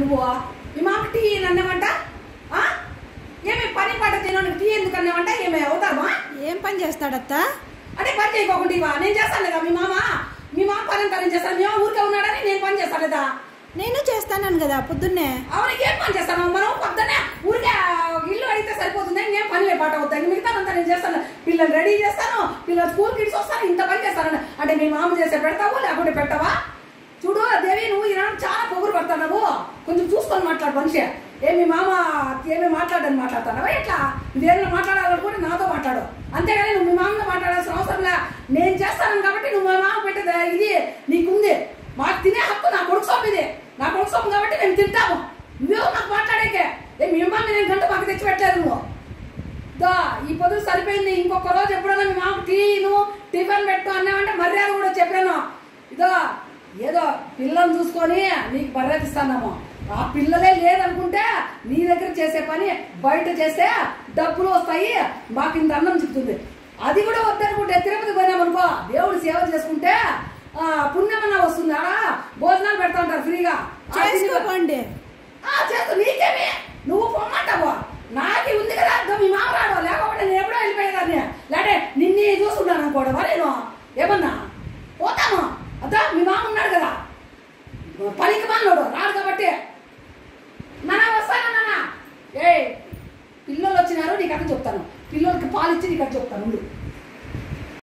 నువ్వు మీ మామ టీ అన్నామంట ఆ? ఏమి పని పాట తినడానికి టీ ఎందుకు అన్నామంట ఏమి అవుతామా ఏం పని చేస్తాడత్త అంటే పని చేయకోకుండా ఇవా నేను చేస్తాను లేదా మీ మామ మీ మామ పని అంతా నేను చేస్తాను మీ మామ ఊరికే ఉన్నాడని నేను పని చేస్తాను లేదా నేను చేస్తాను కదా పొద్దున్నే అవును ఏం పని చేస్తాను మనం పొద్దున్నే ఊరికే ఇల్లు అడిగితే సరిపోతుంది ఏం పని పాట అవుతాయి మిగతా అంతా నేను చేస్తాను పిల్లలు రెడీ చేస్తాను పిల్లలు స్కూల్ కిడ్స్ వస్తాను ఇంత పని చేస్తాను అంటే మీ మామ చేసే పెడతావు లేకుంటే పెట్టవా చూడు దేవి నువ్వు ఈనాడు చాలా పొగురు పడతావు కొంచెం చూసుకొని మాట్లాడు మనిషి ఏ మీ మామ ఏమి మాట్లాడని మాట్లాడతానవా ఎట్లా నువ్వేమైనా మాట్లాడాలనుకుంటే నాతో మాట్లాడు అంతేగాని నువ్వు మీ మామతో మాట్లాడాల్సిన అవసరం లే నేను చేస్తాను కాబట్టి నువ్వు మా మామ పెట్టేది ఇది నీకుంది మాకు తినే హక్కు నా కొడుకు సొమ్ము ఇది నా కొడుకు సొమ్ము కాబట్టి మేము తింటాము నువ్వేమో నాకు మాట్లాడేకే ఏ మీ అమ్మ నేను గంట మాకు తెచ్చి పెట్టలేదు నువ్వు దా ఈ పొద్దు సరిపోయింది ఇంకొక రోజు ఎప్పుడైనా మీ మాకు టీను టిఫిన్ పెట్టు అన్నామంటే మర్యాద కూడా చెప్పాను ఇదో ఏదో పిల్లల్ని చూసుకొని నీకు మర్యాద ఇస్తాన్నాము ఆ పిల్లలే లేదనుకుంటే నీ దగ్గర చేసే పని బయట చేస్తే డబ్బులు వస్తాయి మాకు ఇంత అన్నం చెప్తుంది అది కూడా వద్దనుకుంటే తిరుపతి పోయినామనుకో దేవుడు సేవ చేసుకుంటే ఆ, పుణ్యమన్నా వస్తుంది ఆడ భోజనాలు పెడతా ఉంటారు ఫ్రీగా ఆ తిని- చేసుకోకండి ఆ చేస్తూ నీకేమి నువ్వు పొమ్మంటావు నాకి ఉంది కదా అర్థం మీ మామ రాడు లేకపోతే నేను ఎప్పుడో వెళ్ళిపోయేదాన్ని లేటే నిన్నే చూసుకున్నాను అనుకోవడమా నేను ఏమన్నా పోతాను అదా మీ మామ ఉన్నాడు కదా పనికి మాలోడు రాడు కాబట్టి నాన్న వస్తాను నాన్న ఏ పిల్లలు వచ్చినారు నీకు అక్కడ చెప్తాను పిల్లలకి పాలు ఇచ్చి నీకు అక్కడ చెప్తాను ఉండు